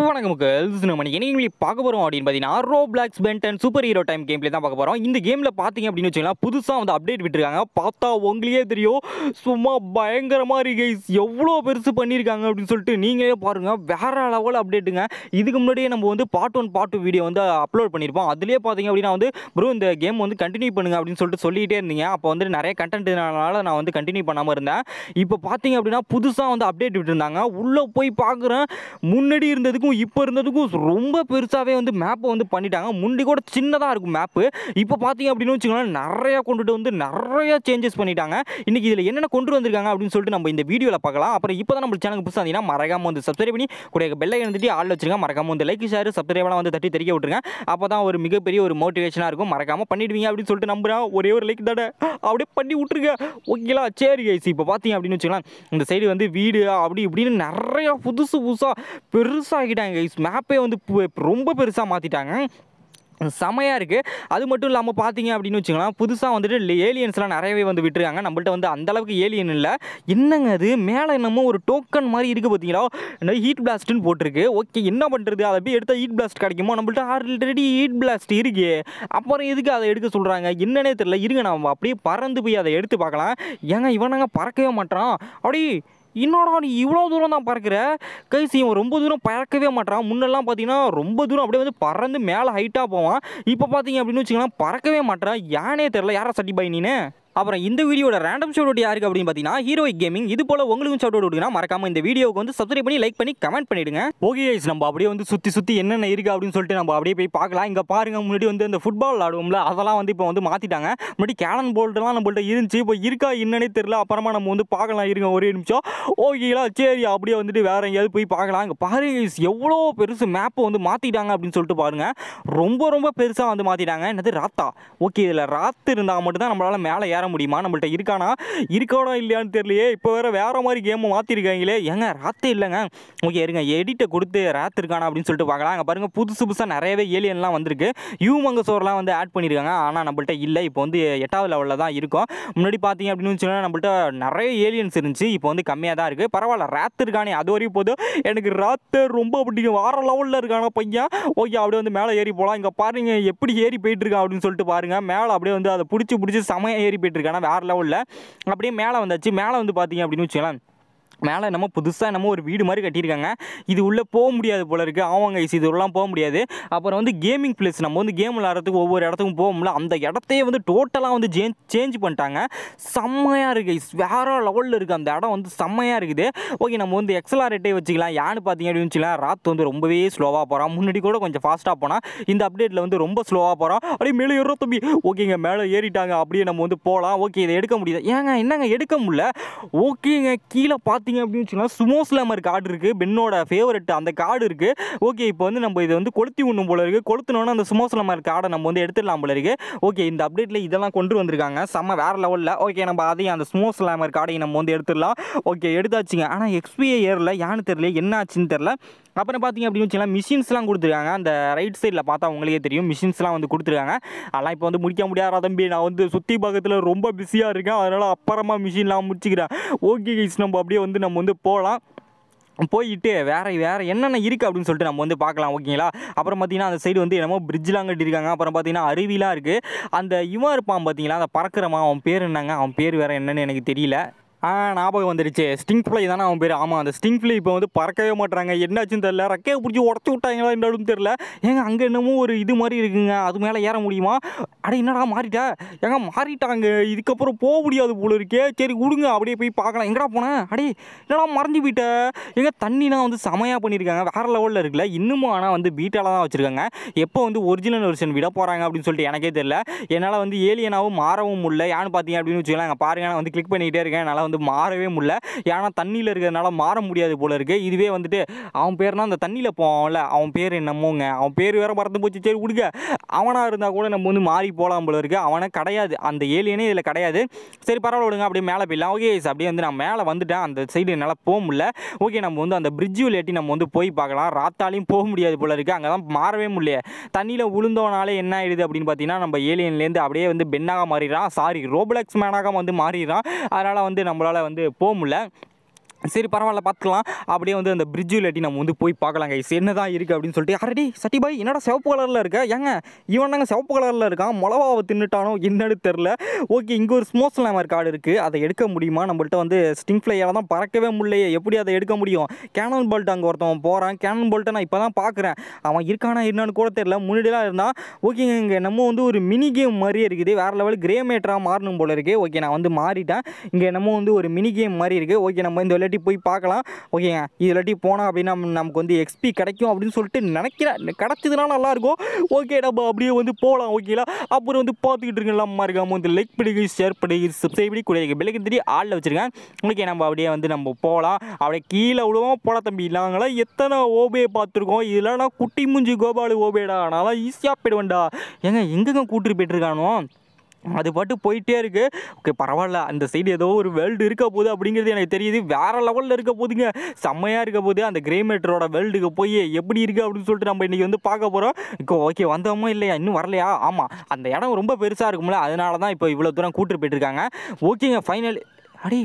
வணக்கம் மக்கள் நம்ம இணையங்களி பார்க்க போகிறோம் அப்படின்னு பார்த்தீங்கன்னா Roblox Ben and super hero time கேம்ல தான் பார்க்க போகிறோம் இந்த கேமில் பார்த்தீங்க அப்படின்னு வச்சுக்கலாம் புதுசாக வந்து அப்டேட் விட்டுருக்காங்க பார்த்தா உங்களுக்கே தெரியும் சும்மா பயங்கரமாக இருக்கு guys. எவ்வளோ பெருசு பண்ணியிருக்காங்க அப்படின்னு சொல்லிட்டு நீங்களே பாருங்கள் வேற லெவல் அப்டேட்டுங்க இதுக்கு முன்னாடியே நம்ம வந்து part one part two video வந்து அப்லோட் பண்ணியிருப்போம் அதுலேயே பார்த்தீங்க அப்படின்னா வந்து ப்ரோ இந்த கேம் வந்து கண்டினியூ பண்ணுங்க அப்படின்னு சொல்லிட்டு சொல்லிகிட்டே இருந்தீங்க அப்போ வந்து நிறைய கண்டென்ட்னால நான் வந்து கண்டினியூ பண்ணாமல் இருந்தேன் இப்போ பார்த்தீங்க அப்படின்னா புதுசாக வந்து அப்டேட் விட்டுருந்தாங்க உள்ளே போய் பார்க்குறேன் முன்னாடி இருந்ததுக்கும் இப்போ இருந்ததுக்கும் ரொம்ப பெருசாகவே வந்து மேப்பை வந்து பண்ணிட்டாங்க முன்னாடி கூட சின்னதாக இருக்கும் மேப்பு இப்போ பார்த்தீங்க அப்படின்னு வச்சுக்கோங்களேன் நிறையா கொண்டுட்டு வந்து நிறைய சேஞ்சஸ் பண்ணிட்டாங்க இன்றைக்கி இதில் என்னென்ன கொண்டு வந்திருக்காங்க அப்படின்னு சொல்லிட்டு நம்ம இந்த வீடியோவில் பார்க்கலாம் அப்புறம் இப்போ தான் நம்ம சேனலுக்கு புதுசாக இருந்தீங்கன்னா மறக்காம வந்து சப்ஸ்கிரைப் பண்ணி கூட பெல்லை எழுந்துட்டு ஆள் வச்சிருங்க மறக்காம வந்து லைக் ஷேர் சப்ஸ்கிரைப்லாம் வந்து தட்டி தெரிய விட்டுருங்க அப்போ தான் ஒரு மிகப்பெரிய ஒரு மோட்டிவேஷனாக இருக்கும் மறக்காமல் பண்ணிடுவீங்க அப்படின்னு சொல்லிட்டு நம்புறேன் ஒரே ஒரு லைக் தானே அப்படியே பண்ணி விட்ருங்க ஓகேங்களா சரி கைஸ் இப்போ பார்த்தீங்க அப்படின்னு வச்சுக்கலாம் இந்த சைடு வந்து வீடு அப்படி இப்படின்னு நிறையா புதுசு புதுசாக பெருசாகிட்டாங்க கைஸ் மேப்பே வந்து பு- ரொம்ப பெருசாக மாற்றிட்டாங்க செமையாக இருக்குது அது மட்டும் இல்லாமல் பார்த்தீங்க அப்படின்னு வச்சுக்கலாம் புதுசாக வந்துட்டு ஏலியன்ஸ்லாம் நிறையவே வந்து விட்டுருக்காங்க நம்மள்ட்ட வந்து அந்த அளவுக்கு ஏலியன் இல்லை என்னங்க அது மேலே என்னமோ ஒரு டோக்கன் மாதிரி இருக்குது பார்த்தீங்களா என்ன ஹீட் பிளாஸ்ட்னு போட்டிருக்கு ஓகே என்ன பண்ணுறது அதை போய் எடுத்தால் ஹீட் பிளாஸ்ட் கிடைக்குமோ நம்மள்ட்ட ஆல்ரெடி ஹீட் பிளாஸ்ட் இருக்கு அப்புறம் எதுக்கு அதை எடுக்க சொல்கிறாங்க என்னன்னே தெரியல இருங்க நம்ம அப்படியே பறந்து போய் அதை எடுத்து பார்க்கலாம் ஏங்க இவனாங்க பறக்கவே மாட்டான் அப்படி என்னடா நீ இவ்வளோ தூரம் தான் பறக்கிற கைஸ் இவன் ரொம்ப தூரம் பறக்கவே மாட்டான் முன்னெல்லாம் பார்த்தீங்கன்னா ரொம்ப தூரம் அப்படியே வந்து பறந்து மேலே ஹைட்டாக போவான் இப்போ பார்த்தீங்க அப்படின்னு வச்சுக்கலாம் பறக்கவே மாட்டான் யானே தெரில யாரா சட்டி பாய் நீனு அப்புறம் இந்த வீடியோட ரேண்டம் ஷோட் அவுட் யாருக்கு அப்படின்னு பார்த்தீங்கன்னா ஹீரோயிக் கேமிங் இது போல உங்களுக்கும் ஷோட் அவுட் விடுங்கன்னா மறக்காம இந்த வீடியோவுக்கு வந்து சப்ஸ்கிரைப் பண்ணி லைக் பண்ணி கமெண்ட் பண்ணிடுங்க ஓகே guys நம்ம அப்படியே வந்து சுற்றி சுற்றி என்னென்ன இருக்குது அப்படின்னு சொல்லிட்டு நம்ம அப்படியே போய் பார்க்கலாம் இங்கே பாருங்க முன்னாடி வந்து அந்த ஃபுட்பால் விளாடுவோம்ல அதெல்லாம் வந்து இப்போ வந்து மாற்றிட்டாங்க முன்னாடி கேனன் போல்ட்லாம் நம்மள்ட்ட இருந்துச்சு இப்போ இருக்கா என்னன்னே தெரியல அப்புறமா நம்ம வந்து பார்க்கலாம் இருங்க ஒரே நிமிஷம் ஓகேங்களா சரி அப்படியே வந்துட்டு வேற எங்கேயாவது போய் பார்க்கலாம் இங்கே பாருங்க guys, எவ்வளோ பெருசு மேப்பை வந்து மாற்றிட்டாங்க அப்படின்னு சொல்லிட்டு பாருங்க ரொம்ப ரொம்ப பெருசாக வந்து மாற்றிட்டாங்க என்னது ராத்தா ஓகே இதில் ராத்து இருந்தால் மட்டும்தான் நம்மளால் மேலே ஏற முடியுமா நம்மள்ட்ட இருக்கானா இருக்கானா இல்லையான்னு தெரியலையே இப்போ வேற வேற மாதிரி கேமை மாற்றிருக்காங்களே ஏங்க ராத்தே இல்லைங்க ஓகே இருங்க எடிட்டை கொடுத்து ராத் இருக்கானா அப்படின்னு சொல்லிட்டு பார்க்கலாம் அங்கே பாருங்க புதுசு புதுசாக நிறையவே ஏலியன்லாம் வந்திருக்கு யூமங்கசோர்லாம் வந்து ஆட் பண்ணியிருக்காங்க ஆனால் நம்மள்ட்ட இல்லை இப்போ வந்து எட்டாவது லெவலில் தான் இருக்கும் முன்னாடி பார்த்தீங்க அப்படின்னு வச்சுக்கோங்க நம்மள்ட்ட நிறைய ஏலியன்ஸ் இருந்துச்சு இப்போ வந்து கம்மியாக தான் இருக்குது பரவாயில்ல ராத் இருக்கானே அது வரையும் போதும் எனக்கு ராத்து ரொம்ப பிடிக்கும் வார லெவலில் இருக்கான பையன் ஓகே அப்படியே வந்து மேலே ஏறி போகலாம் இங்கே பாருங்க எப்படி ஏறி போயிட்டு இருக்கான் அப்படின்னு சொல்லிட்டு பாருங்க மேலே அப்படியே வந்து அதை பிடிச்சி பிடிச்சி செமையாக ஏறி போயிட்டு இருக்கானா வேற லெவலில் அப்படியே மேலே வந்தாச்சு மேலே வந்து பார்த்தீங்க அப்படின்னு வச்சுக்கலாம் மேலே என்னமோ புதுசாக என்னமோ ஒரு வீடு மாதிரி கட்டியிருக்காங்க இது உள்ளே போக முடியாது போல இருக்குது ஆமாங்க இது உள்ளலாம் போக முடியாது அப்புறம் வந்து கேமிங் பிளேஸ் நம்ம வந்து கேம் விளாட்றதுக்கு ஒவ்வொரு இடத்துக்கும் போக முடியல அந்த இடத்தையே வந்து டோட்டலாக வந்து சேஞ்ச் சேஞ்ச் பண்ணிட்டாங்க செம்மையாக இருக்குது guys. வேற லெவலில் இருக்குது அந்த இடம் வந்து செம்மையாக இருக்குது ஓகே நம்ம வந்து எக்ஸலாரேட்டே வச்சுக்கலாம் யான்னு பார்த்தீங்க அப்படின்னு வச்சுக்கலாம் ராத் வந்து ரொம்பவே ஸ்லோவாக போகிறான் முன்னாடி கூட கொஞ்சம் ஃபாஸ்ட்டாக போனால் இந்த அப்டேட்டில் வந்து ரொம்ப ஸ்லோவாக போகிறான் அப்படியே மேலே ஏறோ தம்பி ஓகேங்க மேலே ஏறிட்டாங்க அப்படியே நம்ம வந்து போகலாம் ஓகே இதை எடுக்க முடியுது ஏங்க என்னங்க எடுக்க முடியல ஓகேங்க கீழே பார்த்தீங்க அப்படின்னு வச்சுக்கலாம் சுமோ ஸ்லாமர் கார்டு இருக்குது பென்னோட ஃபேவரட் அந்த கார்டு இருக்குது ஓகே இப்போ வந்து நம்ம இதை வந்து கொளுத்தி உண்ணும் போல இருக்குது கொளுத்தினோன்னா அந்த சுமோ ஸ்லாமர் கார்டை நம்ம வந்து எடுத்துடலாம் போல இருக்குது ஓகே இந்த அப்டேட்டில் இதெல்லாம் கொண்டு வந்திருக்காங்க செம்ம வேறு லெவலில் ஓகே நம்ம அதையும் அந்த ஸ்மோ ஸ்லாமர் கார்டையும் நம்ம வந்து எடுத்துடலாம் ஓகே எடுத்தாச்சுங்க ஆனால் எக்ஸ்பிஐ ஏரில் யான்னு தெரியல என்ன ஆச்சுன்னு தெரியல அப்புறம் பார்த்தீங்க அப்படின்னு வச்சுக்கலாம் மிஷின்ஸ்லாம் கொடுத்துருக்காங்க அந்த ரைட் சைடில் பார்த்தா உங்களுக்கே தெரியும் மிஷின்ஸ்லாம் வந்து கொடுத்துருக்காங்க அதெல்லாம் இப்போ வந்து முடிக்க முடியாத தம்பி நான் வந்து சுற்றி பக்கத்தில் ரொம்ப பிஸியாக இருக்கேன் அதனால் அப்புறமா மிஷின்லாம் முடிச்சுக்கிறேன் ஓகே கைஸ் நம்ம அப்படியே வந்து நம்ம வந்து போகலாம் போயிட்டு வேற வேற என்னென்ன இருக்குது அப்படின்னு சொல்லிட்டு நம்ம வந்து பார்க்கலாம் ஓகேங்களா அப்புறம் பார்த்தீங்கன்னா அந்த சைடு வந்து என்னமோ பிரிட்ஜ்லாம் கட்டியிருக்காங்க அப்புறம் பார்த்தீங்கன்னா அருவிலாம் இருக்குது அந்த இவன் இருப்பான் பார்த்தீங்களா அந்த பறக்கிறவன் அவன் பேர் என்னங்க அவன் பேர் வேற என்னன்னு எனக்கு தெரியல ஆ ஞாபகம் வந்துடுச்சு ஸ்டிங் ஃப்ளை தானே அவன் பேர் ஆமாம் அந்த ஸ்டிங் ஃப்ளை இப்போ வந்து பறக்கவே மாட்றாங்க என்னாச்சுன்னு தெரில ரெக்கையை பிடிச்சி உடச்சி விட்டாங்களா என்னன்னு தெரில ஏங்க அங்கே என்னமோ ஒரு இது மாதிரி இருக்குங்க அது மேலே ஏற முடியுமா அட என்னடா மாறிட்டா ஏங்க மாறிட்டாங்க இதுக்கப்புறம் போக முடியாது போல இருக்கே சரி விடுங்க அப்படியே போய் பார்க்கலாம் எங்கடா போனேன் அடே என்னடா மறைஞ்சு போயிட்ட எங்க தண்ணிலாம் வந்து செமையாக பண்ணியிருக்காங்க வேற லெவலில் இருக்குல்ல இன்னமும் ஆனால் வந்து பீட்டால தான் வச்சுருக்காங்க எப்போ வந்து ஒரிஜினல் வெர்ஷன் விட போகிறாங்க அப்படின்னு சொல்லிட்டு எனக்கே தெரியல என்னால் வந்து ஏலியனாகவும் மாறவும் முடியல ஏன்னு பார்த்தீங்க அப்படின்னு வச்சுக்கலாம் அங்கே பாருங்க நான் வந்து கிளிக் பண்ணிக்கிட்டே இருக்கேன் என்னால் வந்து மாறவே முடியல ஏன்னா தண்ணியில் இருக்கிறதுனால மாற முடியாது போல இருக்கு இதுவே வந்துட்டு அவன் பேர்னா அந்த தண்ணியில் போவான்ல அவன் பேர் என்னமோங்க அவன் பேர் வேற மறந்து போச்சு சரி விடுங்க அவனாக இருந்தால் கூட நம்ம வந்து மாறி போகலாம் போல இருக்கு அவனே கிடையாது அந்த ஏலியனே இதில் கிடையாது சரி பரவாயில்ல விடுங்க அப்படியே மேலே போயிடலாம் ஓகே அப்படியே வந்து நான் மேலே வந்துட்டேன் அந்த சைடு என்னால் போக முடியல ஓகே நம்ம வந்து அந்த பிரிட்ஜு விளையாட்டி நம்ம வந்து போய் பார்க்கலாம் ராத்தாலையும் போக முடியாது போல இருக்கு அங்கே தான் மாறவே முடியல தண்ணியில் விழுந்தோனாலே என்ன ஆயிடுது அப்படின்னு பார்த்தீங்கன்னா நம்ம ஏலியன்லேருந்து அப்படியே வந்து பெண்ணாக மாறிடுறான் சாரி ரோப்ளெக்ஸ் மேனாக வந்து மாறிடுறான் அதனால் வந்து நம்மளால் வந்து போக முடியல சரி பரவாயில்ல பார்த்துக்கலாம் அப்படியே வந்து அந்த பிரிட்ஜு இல்லாட்டி நம்ம வந்து போய் பார்க்கலாம் கைஸ் என்ன தான் இருக்குது அப்படின்னு சொல்லிட்டு அரடி சட்டி பாய் என்னடா சிவப்பு கலரில் இருக்க ஏங்க இவன் தாங்க சிவப்பு கலரில் இருக்கான் மிளவாவை தின்னுட்டானோ என்னன்னு தெரில ஓகே இங்கே ஒரு ஸ்மோஸ் லேமர் கார்டு இருக்குது அதை எடுக்க முடியுமா நம்மள்ட்ட வந்து ஸ்டிங் ஃப்ளையால் தான் பறக்கவே முடியலையே எப்படி அதை எடுக்க முடியும் கேனன் போல்ட் அங்கே ஒருத்தவன் போகிறான் கேனன் போல்ட்டை நான் இப்போ தான் பார்க்குறேன் அவன் இருக்கானா என்னன்னு கூட தெரில முன்னாடிலாம் இருந்தான் ஓகேங்க இங்கே நம்ம வந்து ஒரு மினி கேம் மாதிரியே இருக்குது வேறு லெவல் கிரே மேட்டராக மாறணும் போல இருக்குது ஓகே நான் வந்து மாறிட்டேன் இங்கே நம்ம வந்து ஒரு மினி கேம் மாதிரி இருக்குது ஓகே நம்ம இந்த இல்லாட்டி போய் பார்க்கலாம் ஓகேங்க இது இல்லாட்டி போனால் அப்படின்னா நம்ம- நமக்கு வந்து எக்ஸ்பி கிடைக்கும் அப்படின்னு சொல்லிட்டு நினைக்கிறேன் கிடச்சதுனா நல்லாயிருக்கும் ஓகே நம்ம அப்படியே வந்து போகலாம் ஓகேங்களா அப்புறம் வந்து பார்த்துக்கிட்டு இருக்கலாம் மறக்காம வந்து லைக் பண்ணி ஷேர் பண்ணி சப்ஸ்கிரைப் பண்ணி கூட பிள்ளைக்கு தெரிய ஆளில் வச்சுருக்கேன் ஓகே நம்ம அப்படியே வந்து நம்ம போகலாம் அப்படியே கீழே விழுவோம் போட தம்பி நாங்களாம் எத்தனை ஓபே பார்த்துருக்கோம் இதெல்லாம் நான் குட்டி மூஞ்சி கோபாலு ஓபேடா நான்லாம் ஈஸியாக போயிடுவேன்டா ஏங்க எங்கெங்க கூட்டிட்டு போயிட்டுருக்கானோ அது பாட்டு போயிட்டே இருக்கு ஓகே பரவாயில்ல அந்த சைடு ஏதோ ஒரு வேர்ல்டு இருக்க போகுது அப்படிங்கிறது எனக்கு தெரியுது வேற லெவலில் இருக்க போகுதுங்க செம்மையாக இருக்க போகுது அந்த கிரேமேட்டரோட வேர்ல்டுக்கு போய் எப்படி இருக்கு அப்படின்னு சொல்லிட்டு நம்ம இன்னைக்கு வந்து பார்க்க போகிறோம் இப்போ ஓகே வந்தோமோ இல்லையா இன்னும் வரலையா ஆமாம் அந்த இடம் ரொம்ப பெருசாக இருக்கும்ல அதனால தான் இப்போ இவ்வளோ தூரம் கூட்டிட்டு போயிட்டுருக்காங்க ஓகேங்க ஃபைனல் அடி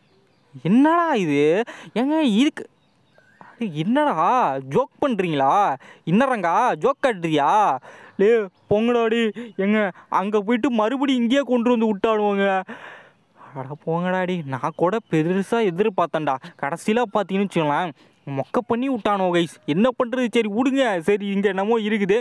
என்னடா இது ஏங்க இதுக்கு அடே, என்னடா ஜோக் பண்ணுறீங்களா இன்னறங்கா ஜோக் காட்டுறியா லே பொங்கடாடி எங்க அங்கே போயிட்டு மறுபடியும் இங்கேயே கொண்டு வந்து விட்டாடுவோங்க அட போங்கடாடி நான் கூட பெருசாக எதிர்பார்த்தேன்டா கடைசியில் பார்த்தீங்கன்னு வச்சுக்கோங்களேன் மொக்க பண்ணி விட்டானோ கைஸ் என்ன பண்ணுறது சரி விடுங்க சரி இங்கே என்னமோ இருக்குது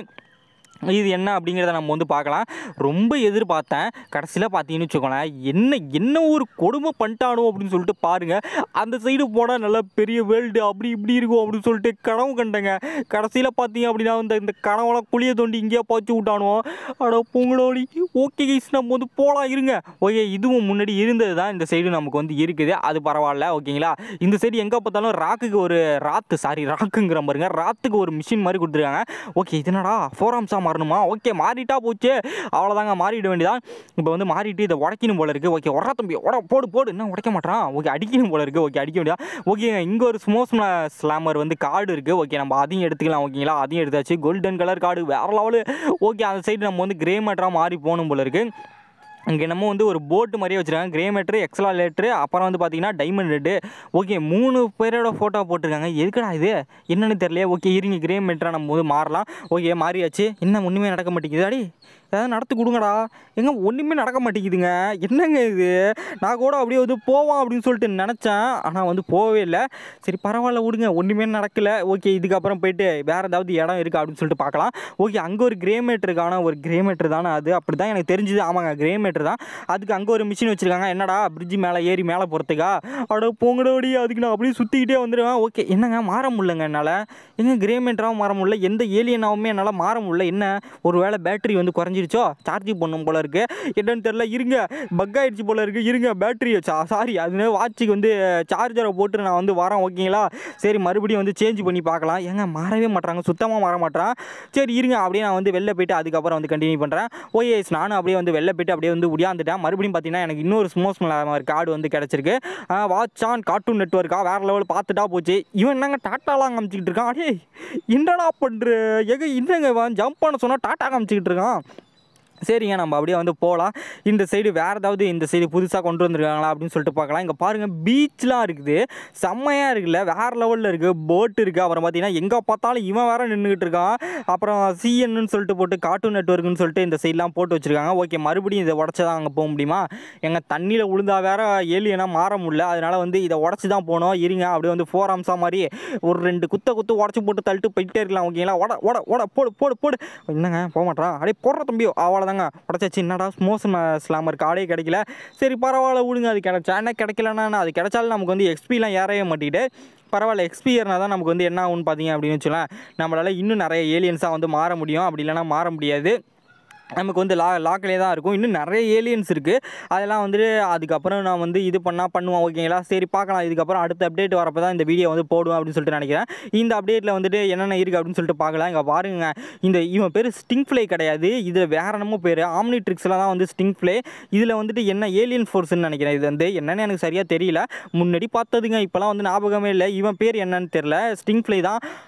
இது என்ன அப்படிங்கிறத நம்ம வந்து பார்க்கலாம் ரொம்ப எதிர்பார்த்தேன் கடைசியில் பார்த்தீங்கன்னு வச்சுக்கோங்களேன் என்ன என்ன ஒரு கொடுமை பண்ணிட்டானோ அப்படின்னு சொல்லிட்டு பாருங்கள் அந்த சைடு போனால் நல்லா பெரிய வேர்ல்டு அப்படி இப்படி இருக்கும் அப்படின்னு சொல்லிட்டு கனவு கண்டேங்க கடைசியில் பார்த்தீங்க அப்படின்னா இந்த இந்த கனவெல்லாம் குழிய தோண்டி இங்கேயே பாய்ச்சி விட்டானோ அட பொங்கலோடி ஓகே கைஸ் நம்ம வந்து போகலாம் இருங்க ஓகே இதுவும் முன்னாடி இருந்தது தான் இந்த சைடு நமக்கு வந்து இருக்குது அது பரவாயில்ல ஓகேங்களா இந்த சைடு எங்கே பார்த்தாலும் ராக்குக்கு ஒரு ராத்து சாரி ராக்குங்கிற பாருங்க ராத்துக்கு ஒரு மிஷின் மாதிரி கொடுத்துருக்காங்க ஓகே இது என்னடா ஃபோராம்ஸாக மாறணுமா ஓகே மாறிட்டா போச்சு அவ்வளோதாங்க மாறிட வேண்டியதான் இப்போ வந்து மாறிட்டு இதை உடைக்கணும் போல இருக்குது ஓகே உடா தம்பி உட போடு போடு என்ன உடைக்க மாட்டான் ஓகே அடிக்கணும் போல இருக்குது ஓகே அடிக்க வேண்டியதா ஓகே இங்கே ஒரு ஸ்மோஸ் ஸ்லாமர் வந்து கார்டு இருக்குது ஓகே நம்ம அதையும் எடுத்துக்கலாம் ஓகேங்களா அதையும் எடுத்தாச்சு கோல்டன் கலர் கார்டு வேற லெவலு ஓகே அந்த சைடு நம்ம வந்து கிரே மேட்டராக மாறி போகணும் போல இருக்குது இங்கே நம்ம வந்து ஒரு போட்டு மாதிரியே வச்சுருக்காங்க கிரே மேட்ரு எக்ஸலா லேட்ரு அப்புறம் வந்து பார்த்தீங்கன்னா டைமண்ட் ரெட்டு ஓகே மூணு பேரோட ஃபோட்டோ போட்டிருக்காங்க எதுக்குடா இது என்னன்னு தெரியலையே ஓகே இருங்க கிரே மேட்ராக நம்ம வந்து மாறலாம் ஓகே மாறியாச்சு என்ன ஒன்றுமே நடக்க மாட்டேங்குது அடி ஏதாவது நடத்து கொடுங்கடா எங்க ஒன்றுமே நடக்க மாட்டேங்குதுங்க என்னங்க இது நான் கூட அப்படியே வந்து போவோம் அப்படின்னு சொல்லிட்டு நினச்சேன் ஆனால் வந்து போகவே இல்லை சரி பரவாயில்ல விடுங்க ஒன்றுமே நடக்கல ஓகே இதுக்கப்புறம் போயிட்டு வேறு ஏதாவது இடம் இருக்குது அப்படின்னு சொல்லிட்டு பார்க்கலாம் ஓகே அங்கே ஒரு கிரே மேட்ருக்கான ஒரு கிரே மேட்ரு தானே அது அப்படி தான் எனக்கு தெரிஞ்சுது ஆமாங்க கிரே மேட்ரு தான் அதுக்கு அங்கே ஒரு மிஷின் வச்சுருக்காங்க என்னடா பிரிட்ஜ் மேலே ஏறி மேலே போகிறதுக்கா அட போங்கடோடி அதுக்கு நான் அப்படியே சுற்றிக்கிட்டே வந்துடுவேன் ஓகே என்னங்க மாற முடியலங்க என்னால் எங்க கிரே மேட்ராகவும் மாற முடியல எந்த ஏலியனாவுமே என்னால் மாற முடியல என்ன ஒரு வேளை பேட்டரி வந்து குறைஞ்சிருச்சோ சார்ஜ் பண்ணும் போல இருக்கு என்னன்னு தெரில இருங்க பக் ஆயிடுச்சு போல இருக்கு இருங்க பேட்டரி சாரி அது வாட்சுக்கு வந்து சார்ஜரை போட்டு நான் வந்து வரேன் ஓகேங்களா சரி மறுபடியும் வந்து சேஞ்ச் பண்ணி பார்க்கலாம் ஏங்க மாறவே மாட்றாங்க சுத்தமாக மாற மாட்றான் சரி இருங்க அப்படியே நான் வந்து வெளில போயிட்டு அதுக்கப்புறம் வந்து கண்டினியூ பண்ணுறேன் ஓஏ நானும் அப்படியே வந்து வெளில போயிட்டு அப்படியே வந்து உடியாந்துட்டேன் மறுபடியும் பார்த்தீங்கன்னா எனக்கு இன்னொரு ஸ்மோஸ் கார்டு வந்து கிடச்சிருக்கு வாட்ச் ஆன் கார்ட்டூன் நெட்ஒர்க்கா வேறு லெவல் பார்த்துட்டா போச்சு இவன் என்னங்க டாட்டாலாம் காமிச்சிக்கிட்டு இருக்கான் அடே என்னடா பண்ணுற எங்க என்னங்க இவன் ஜம்ப் பண்ண சொன்னால் டாட்டா காமிச்சிக்கிட்டு இருக்கான் சரிங்க நம்ம அப்படியே வந்து போகலாம் இந்த சைடு வேறு ஏதாவது இந்த சைடு புதுசாக கொண்டு வந்திருக்காங்களா அப்படின்னு சொல்லிட்டு பார்க்கலாம் இங்கே பாருங்கள் பீச்லாம் இருக்குது செம்மையாக இருக்குல்ல வேறு லெவலில் இருக்குது போட் இருக்குது அப்புறம் பார்த்தீங்கன்னா எங்கே பார்த்தாலும் இவன் வேற நின்றுக்கிட்டு இருக்கான் அப்புறம் சிஎன்னு சொல்லிட்டு போட்டு கார்ட்டூன் நெட்ஒர்க்னு சொல்லிட்டு இந்த சைட்லாம் போட்டு வச்சுருக்காங்க ஓகே மறுபடியும் இதை உடச்சி தான் அங்கே போக முடியுமா எங்கள் தண்ணியில் விழுந்தா வேற ஏலியனா மாற முடியல அதனால் வந்து இதை உடச்சி தான் போகணும் இருங்க அப்படியே வந்து ஃபோர் ஆம்ஸாக மாதிரி ஒரு ரெண்டு குத்த குத்து உடச்சி போட்டு தள்ளிட்டு போயிட்டே இருக்கலாம் ஓகேங்களா உட உட உட போடு போடு போடு என்னங்க போக மாட்டான் அப்படியே போடுற தம்பியோ அவ்வளோதாங்க உடச்சாச்சு என்னடா ஸ்மோஸ் ஸ்லாமர் கார்டே கிடைக்கல சரி பரவாயில்ல விடுங்க அது கிடைச்சா என்ன கிடைக்கலன்னா அது கிடைச்சாலும் நமக்கு வந்து எக்ஸ்பிலாம் ஏறவே மாட்டிக்கிட்டு பரவாயில்ல எக்ஸ்பி ஏறினா தான் நமக்கு வந்து என்ன ஆகும்னு பார்த்தீங்க அப்படின்னு வச்சுக்கலாம் நம்மளால் இன்னும் நிறைய ஏலியன்ஸாக வந்து மாற முடியும் அப்படி இல்லைன்னா மாற முடியாது நமக்கு வந்து லா லாக்கிலே தான் இருக்கும் இன்னும் நிறைய ஏலியன்ஸ் இருக்குது அதெல்லாம் வந்துட்டு அதுக்கப்புறம் நான் வந்து இது பண்ணால் பண்ணுவேன் ஓகேங்களா சரி பார்க்கலாம் இதுக்கப்புறம் அடுத்த அப்டேட் வரப்போ தான் இந்த வீடியோ வந்து போடுவேன் அப்படின்னு சொல்லிட்டு நினைக்கிறேன் இந்த அப்டேட்டில் வந்துட்டு என்னென்ன இருக்குது அப்படின்னு சொல்லிட்டு பார்க்கலாம் இங்கே பாருங்க இந்த இவன் பேர் ஸ்டிங் ஃப்ளை கிடையாது இதில் வேற என்னமோ பேர் ஆம்னிட்ரிக்ஸில் தான் வந்து ஸ்டிங் ஃப்ளை இதில் வந்துட்டு என்ன ஏலியன் ஃபோர்ஸ்னு நினைக்கிறேன் இது வந்து என்னன்னு எனக்கு சரியாக தெரியல முன்னாடி பார்த்ததுங்க இப்போலாம் வந்து ஞாபகமே இல்லை இவன் பேர் என்னன்னு தெரியல ஸ்டிங் ஃப்ளை தான்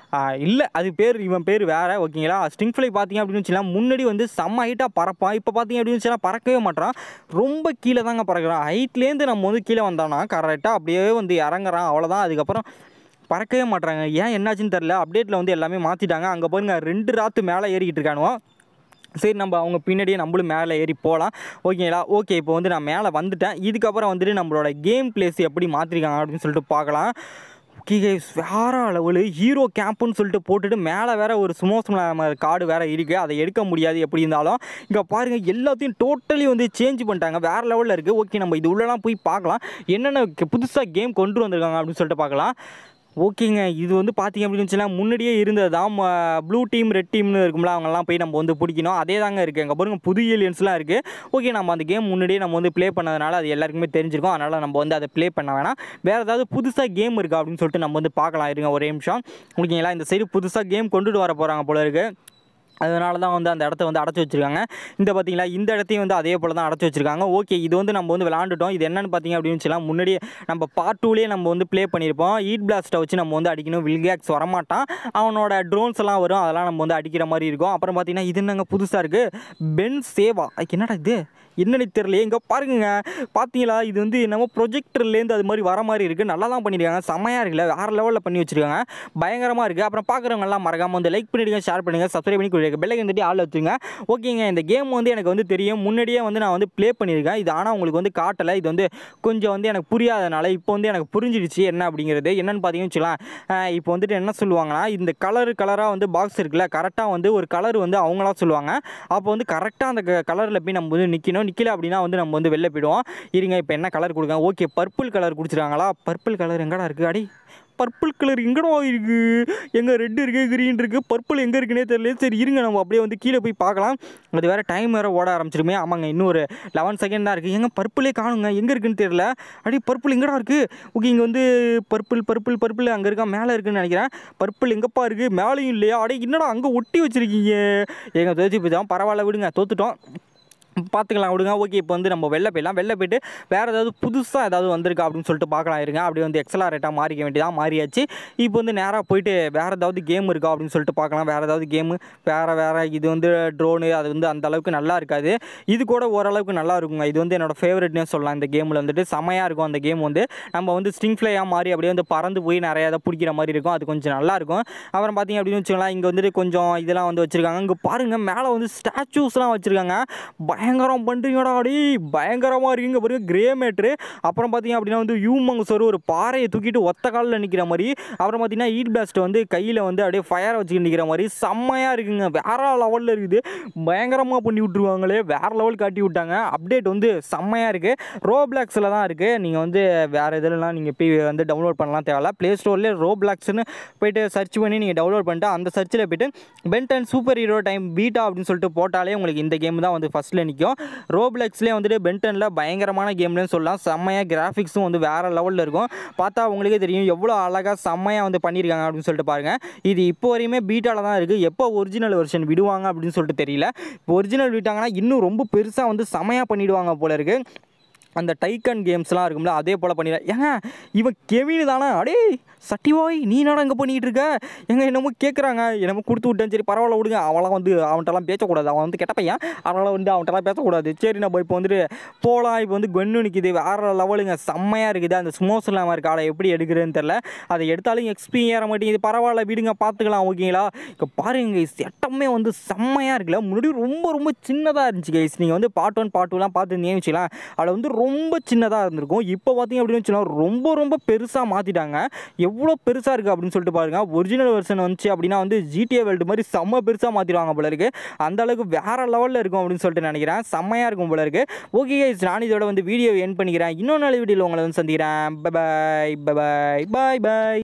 இல்லை அது பேர் இவன் பேர் வேறு ஓகேங்களா ஸ்டிங் ஃப்ளை பார்த்தீங்க அப்படின்னு வச்சுக்கலாம் முன்னாடி வந்து செம்ம ஹைட்டாக பறப்பான் இப்போ பார்த்தீங்க அப்படின்னு வச்சுலாம் பறக்கவே மாட்டான் ரொம்ப கீழே தாங்க பறக்கிறான் ஹைட்லேருந்து நம்ம வந்து கீழே வந்தோம்னா கரெக்டாக அப்படியே வந்து இறங்குறான் அவ்வளோதான் அதுக்கப்புறம் பறக்கவே மாட்றாங்க ஏன் என்னாச்சுன்னு தெரில அப்டேட்டில் வந்து எல்லாமே மாற்றிட்டாங்க அங்கே பாருங்க ரெண்டு ராத்து மேலே ஏறிக்கிட்டு இருக்கானுவோ சரி நம்ம அவங்க பின்னாடியே நம்மளும் மேலே ஏறி போகலாம் ஓகேங்களா ஓகே இப்போ வந்து நான் மேலே வந்துட்டேன் இதுக்கப்புறம் வந்துட்டு நம்மளோட கேம் பிளேஸ் எப்படி மாற்றிருக்காங்க அப்படின்னு சொல்லிட்டு பார்க்கலாம் ஓகே கைஸ் வேற லெவலு ஹீரோ கேம்ப்புன்னு சொல்லிட்டு போட்டுட்டு மேலே வேற ஒரு சுமோசம் கார்டு வேற இருக்குது அதை எடுக்க முடியாது எப்படி இருந்தாலும் இங்கே பாருங்கள் எல்லாத்தையும் டோட்டலி வந்து சேஞ்ச் பண்ணிட்டாங்க வேறு லெவலில் இருக்குது ஓகே நம்ம இது உள்ளலாம் போய் பார்க்கலாம் என்னென்ன புதுசாக கேம் கொண்டு வந்திருக்காங்க அப்படின்னு சொல்லிட்டு பார்க்கலாம் ஓகேங்க இது வந்து பார்த்தீங்க அப்படின்னு வச்சுன்னா முன்னாடியே இருந்தது தான் ப்ளூ டீம் ரெட் டீம்னு இருக்கும்ல அவங்கெல்லாம் போய் நம்ம வந்து பிடிக்கணும் அதே தாங்க இருக்குது அங்கே பாருங்க புது ஏலியன்ஸ்லாம் இருக்குது ஓகே நம்ம அந்த கேம் முன்னாடியே நம்ம வந்து ப்ளே பண்ணதுனால அது எல்லாருக்குமே தெரிஞ்சிருக்கும் அதனால் நம்ம வந்து அதை ப்ளே பண்ண வேணாம் வேறு ஏதாவது புதுசாக கேம் இருக்கா அப்படின்னு சொல்லிட்டு நம்ம வந்து பார்க்கலாம் இருங்க ஒரே நிமிஷம் ஓகேங்களா இந்த சைடு புதுசாக கேம் கொண்டுட்டு வர போகிறாங்க போல இருக்குது அதனால தான் வந்து அந்த இடத்த வந்து அடைச்சி வச்சிருக்காங்க இந்த பார்த்தீங்களா இந்த இடத்தையும் வந்து அதே போல் தான் அடைச்சி வச்சிருக்காங்க ஓகே இது வந்து நம்ம வந்து விளாண்டுட்டோம் இது என்னன்னு பார்த்தீங்க அப்படின்னு சொல்லலாம் முன்னாடியே நம்ம பார்ட் டூலேயே நம்ம வந்து ப்ளே பண்ணியிருப்போம் ஈட் பிளாஸ்ட்டை வச்சு நம்ம வந்து அடிக்கணும் வில்கேக்ஸ் வரமாட்டான் அவனோட ட்ரோன்ஸ் எல்லாம் வரும் அதெல்லாம் நம்ம வந்து அடிக்கிற மாதிரி இருக்கும் அப்புறம் பார்த்தீங்கன்னா இது என்னங்க புதுசாக இருக்குது பென் சேவா ஐ, என்னடா இது என்னன்னு தெரியல இங்கே பாருங்க பார்த்தீங்களா இது வந்து என்னமோ ப்ரொஜெக்டர்லேருந்து அது மாதிரி வர மாதிரி இருக்குது நல்லா தான் பண்ணியிருக்காங்க செம்மையாக இருக்குல்ல வேறு லெவலில் பண்ணி வச்சிருக்காங்க பயங்கரமாக இருக்குது அப்புறம் பார்க்குறவங்க எல்லாம் மறக்காம வந்து லைக் பண்ணிடுங்க ஷேர் பண்ணுங்கள் சப்ஸ்கிரைப் பண்ணி கொடுங்க பெல்லை வந்துட்டு ஆள் வச்சுங்க ஓகேங்க இந்த கேம் வந்து எனக்கு வந்து தெரியும் முன்னாடியே வந்து நான் வந்து ப்ளே பண்ணியிருக்கேன் இது ஆனால் உங்களுக்கு வந்து காட்டலை இது வந்து கொஞ்சம் வந்து எனக்கு புரியாதனால இப்போ வந்து எனக்கு புரிஞ்சிடுச்சு என்ன அப்படிங்கிறது என்னென்னு பார்த்தீங்கன்னு வச்சுக்கலாம் அஹ் இப்போ வந்துட்டு என்ன சொல்லுவாங்கன்னா இந்த கலர் கலராக வந்து பாக்ஸ் இருக்குல்ல கரெக்டாக வந்து ஒரு கலர் வந்து அவங்களா சொல்லுவாங்க அப்போ வந்து கரெக்டாக அந்த கலரில் போய் நம்ம வந்து நிற்கணும் நிற்கல அப்படின்னா வந்து நம்ம வந்து வெளில போயிடுவோம் இருங்க இப்போ என்ன கலர் கொடுங்க ஓகே பர்பிள் கலர் குடிச்சிருக்காங்களா பர்பிள் கலர் எங்கடா இருக்குது அடி பர்பிள் கலர் எங்கடா இருக்கு எங்கே ரெட் இருக்குது க்ரீன் இருக்குது பர்பிள் எங்கே இருக்குன்னே தெரியல சரி இருங்க நம்ம அப்படியே வந்து கீழே போய் பார்க்கலாம் அது வேறு டைம் வேறு ஓட ஆரம்பிச்சிருமே ஆமாங்க இன்னும் ஒரு லெவன் செகண்ட் தான் இருக்குது எங்க பர்பிளே காணுங்க எங்கே இருக்குன்னு தெரியல அடி பர்பிள் எங்கடா இருக்குது ஓகே இங்கே வந்து பர்பிள் பர்பிள் பர்பிள் அங்கே இருக்கா மேலே இருக்குன்னு நினைக்கிறேன் பர்பிள் எங்கப்பா இருக்குது மேலேயும் இல்லையா அடே என்னடா அங்கே ஒட்டி வச்சிருக்கீங்க எங்க தோச்சு போயிட்டோம் பரவாயில்ல விடுங்க தோத்துட்டோம் பார்த்துக்கலாம் விடுங்க ஓகே இப்போ வந்து நம்ம வெளில போயிடலாம் வெளில போயிட்டு வேறு ஏதாவது புதுசாக ஏதாவது வந்திருக்கா அப்படின்னு சொல்லிட்டு பார்க்கலாம் இருங்க அப்படியே வந்து எக்ஸலாரேட்டாக மாறிக்க வேண்டியதாக மாறியாச்சு இப்போ வந்து நேராக போயிட்டு வேறு ஏதாவது கேம் இருக்கா அப்படின்னு சொல்லிட்டு பார்க்கலாம் வேறு ஏதாவது கேமு வேறு வேறு இது வந்து ட்ரோனு அது வந்து அந்த அளவுக்கு நல்லா இருக்காது இது கூட ஓரளவுக்கு நல்லா இருக்குங்க இது வந்து என்னோட ஃபேவரட்னே சொல்லலாம் இந்த கேமில் வந்துட்டு செமையாக இருக்கும் அந்த கேம் வந்து நம்ம வந்து ஸ்ட்ரிங் ஃப்ளையாக மாறி அப்படியே வந்து பறந்து போய் நிறைய இதை பிடிக்கிற மாதிரி இருக்கும் அது கொஞ்சம் நல்லா இருக்கும் அப்புறம் பார்த்தீங்க அப்படின்னு வச்சுக்கலாம் இங்கே வந்துட்டு கொஞ்சம் இதெல்லாம் வந்து வச்சுருக்காங்க இங்கே பாருங்கள் மேலே வந்து ஸ்டாச்சூஸ்லாம் வச்சுருக்காங்க பயங்கரம் பண்ணுறீங்கடா அடி பயங்கரமாக இருக்குங்க பாருங்க கிரே மேட்ரு அப்புறம் பார்த்தீங்க அப்படின்னா வந்து யூமங்கசர் ஒரு பாறையை தூக்கிட்டு ஒத்த காலில் நிற்கிற மாதிரி அப்புறம் பார்த்தீங்கன்னா ஈட் பிளாஸ்ட் வந்து கையில் வந்து அப்படியே ஃபயர் வச்சுக்கிட்டு நிற்கிற மாதிரி செம்மையாக இருக்குங்க வேற லெவலில் இருக்குது பயங்கரமாக பண்ணி விட்ருவாங்களே வேற லெவல் காட்டி விட்டாங்க அப்டேட் வந்து செம்மையாக இருக்குது ரோப்ளாக்ஸில் தான் இருக்குது நீங்கள் வந்து வேறு இதிலலாம் நீங்கள் போய் வந்து டவுன்லோட் பண்ணலாம் தேவையில்ல ப்ளே ஸ்டோர்லேயே ரோப்ளாக்ஸ்னு போயிட்டு சர்ச் பண்ணி நீங்கள் டவுன்லோட் பண்ணிட்டு அந்த சர்ச்சில் போயிட்டு Ben ten super hero time beta அப்படின்னு சொல்லிட்டு போட்டாலே உங்களுக்கு இந்த கேம் தான் வந்து ஃபஸ்ட்டில் நிற்கும் ரோப்ளெக்ஸ்லேயே வந்துட்டு பென்டனில் பயங்கரமான கேம்னு சொல்லலாம் செம்மையாக கிராஃபிக்ஸும் வந்து வேறு லெவலில் இருக்கும் பார்த்தா உங்களுக்கே தெரியும் எவ்வளோ அழகாக செம்மையாக வந்து பண்ணியிருக்காங்க அப்படின்னு சொல்லிட்டு பாருங்கள் இது இப்போ வரையுமே பீட்டாவில் தான் இருக்குது எப்போ ஒரிஜினல் வெர்ஷன் விடுவாங்க அப்படின்னு சொல்லிட்டு தெரியல இப்போ ஒரிஜினல் விட்டாங்கன்னா இன்னும் ரொம்ப பெருசாக வந்து செம்மையாக பண்ணிடுவாங்க போல இருக்குது அந்த டைக்கன் கேம்ஸ்லாம் இருக்கும்ல அதே போல் பண்ணிடுறேன் ஏங்க இவன் கெவின் தானே அடே சட்டிவாய் நீ என்னடா இங்கே பண்ணிகிட்டு இருக்க எங்க என்னமோ கேட்குறாங்க என்னமோ கொடுத்து விட்டேன் சரி பரவாயில்ல விடுங்க அவன்லாம் வந்து அவன்கிட்டலாம் பேசக்கூடாது அவன் வந்து கெட்ட பையன் அதனால் வந்து அவன்கிட்டலாம் பேசக்கூடாது சரி நம்ம இப்போ வந்துட்டு போகலாம் இப்போ வந்து கன்னு நிற்கிது வேறு லெவலுங்க செம்மையாக இருக்குது அந்த ஸ்மோஸ் இல்லாமல் காடை எப்படி எடுக்கிறதுன்னு தெரில அதை எடுத்தாலும் எக்ஸ்பி ஏற மாட்டேங்குது பரவாயில்ல விடுங்க பார்த்துக்கலாம் ஓகேங்களா இப்போ பாருங்க கைஸ் செட்டமே வந்து செம்மையாக இருக்குல்ல முன்னாடி ரொம்ப ரொம்ப சின்னதாக இருந்துச்சு கைஸ் நீங்கள் வந்து பார்ட் ஒன் பார்ட் டூலாம் பார்த்துருந்தீங்கன்னு வச்சுக்கலாம் அதில் வந்து ரொம்ப சின்னதாக இருந்திருக்கும் இப்போ பார்த்தீங்க அப்படின்னு வச்சுக்கலாம் ரொம்ப ரொம்ப பெருசாக மாற்றிட்டாங்க எவ்வளோ பெருசாக இருக்குது அப்படின்னு சொல்லிட்டு பாருங்க ஒரிஜினல் வெர்ஷன் வந்துச்சு அப்படின்னா வந்து ஜிடிஏ வேர்ல்டு மாதிரி செம்ம பெருசாக மாற்றிடுவாங்க போல இருக்குது அந்த அளவுக்கு வேறு லெவலில் இருக்கும் அப்படின்னு சொல்லிட்டு நினைக்கிறேன் செம்மையாக இருக்கும் போல இருக்குது ஓகே கைஸ் நான் இதோட வந்து வீடியோ என் பண்ணிக்கிறேன் இன்னொரு நாள் வீடியோவில் உங்களை வந்து சந்திக்கிறேன் பை பாய் பை பாய் பாய் பாய்